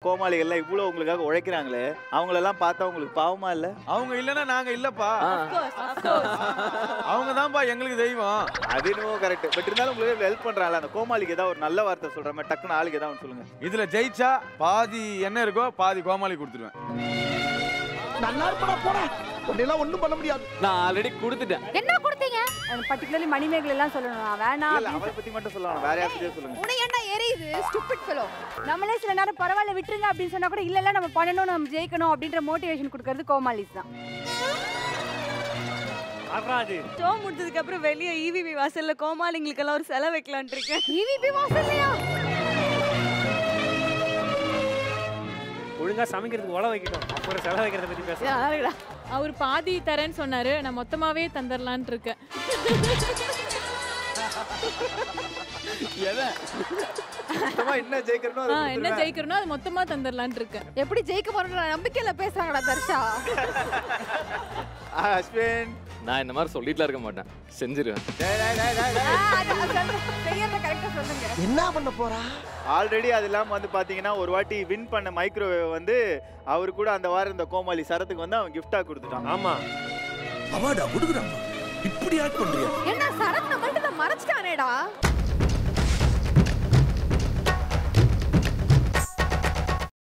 கோமாளிகள்லாம் இவ்வளவு உங்களுக்காக உழைக்கிறாங்களே அவங்களெல்லாம் பார்த்தா உங்களுக்கு பாவமா இல்ல அவங்க இல்லைன்னா நாங்க இல்லப்பா ஆ. அவங்க தான்ப்பா எங்களுக்கு தெய்வம் அது என்னவோ கரெக்ட் பட் இருந்தாலும் உங்களுக்கு ஹெல்ப் பண்றாங்கல்ல அந்த கோமாளிக்கு ஏதாவது ஒரு நல்ல வார்த்தை சொல்ற மாதிரி டக்குன்னு ஆளுக்கு ஏதாவது ஒண்ணு சொல்லுங்க இதுல ஜெயிச்சா பாதி என்ன இருக்கோ பாதி கோமாளி கொடுத்துருவேன் நல்லா இருப்படா போடா உன்னையெல்லாம் ஒண்ணும் பண்ண முடியாது நான் ஆல்ரெடி கொடுத்துட்டேன் என்ன கொடுத்தீங்க பர்டிகுலர்லி மணிமேகலை எல்லாம் சொல்லணும் நான் வேணாம் இல்ல அவரை பத்தி மட்டும் சொல்லலாம் வேற யார்கிட்டயும் சொல்லுங்க உன்னை ஏன்டா எரியுது ஸ்டூபிட் ஃபெலோ நம்மளே சில நேரம் பரவாயில்ல விட்டுருங்க அப்படின்னு சொன்னா கூட இல்ல இல்ல நம்ம பண்ணணும் நம்ம ஜெயிக்கணும் அப்படின்ற மோட்டிவேஷன் கொடுக்கறது கோமாளிஸ் தான் ஷோ முடிஞ்சதுக்கு அப்புறம் வெளியே இவிவி வாசல்ல கோமாளிங்களுக்கெல்லாம் ஒரு செலவு வைக்கலாம்னு இருக்கேன் இவிபி வாசல்லையா ஒழுங்கா சமைக்கிறதுக்கு உழ வைக்கட்டும் அப்புறம் செலவு வைக்கிறத பத்தி பேச அவர் பாதி தரேன்னு சொன்னாரு நான் மொத்தமாவே தந்துடலான் இருக்கேன் மொத்தமா என்ன ஜெயிக்கணும் அதை ஆ, என்ன கொடுத்துருவேன். ஜெயிக்கிறனோ அது மொத்தமா தந்துடலான் இருக்கேன் எப்படி ஜெயிக்க போறோம்ன்ற நம்பிக்கையில பேசுறாங்கடா தர்ஷா ஆ, அஸ்வின் நான் இந்த மாதிரி சொல்லிட்டுலாம் இருக்க மாட்டேன் செஞ்சிருவேன் டேய், டேய், டேய், டேய், டேய். செய்யறத கரெக்டா சொல்லுங்க என்ன பண்ண போறா ஆல்ரெடி அது இல்லாம வந்து பாத்தீங்கன்னா ஒரு வாட்டி வின் பண்ண மைக்ரோவேவ் வந்து அவரு கூட அந்த வாரம் இந்த கோமாளி சரத்துக்கு வந்து அவன் கிஃப்டா கொடுத்துட்டான் ஆமா அவாடா கொடுக்குறாங்க இப்படி ஆட் பண்றியா என்ன சரத் நம்மள்ட்ட மறைச்சிட்டானேடா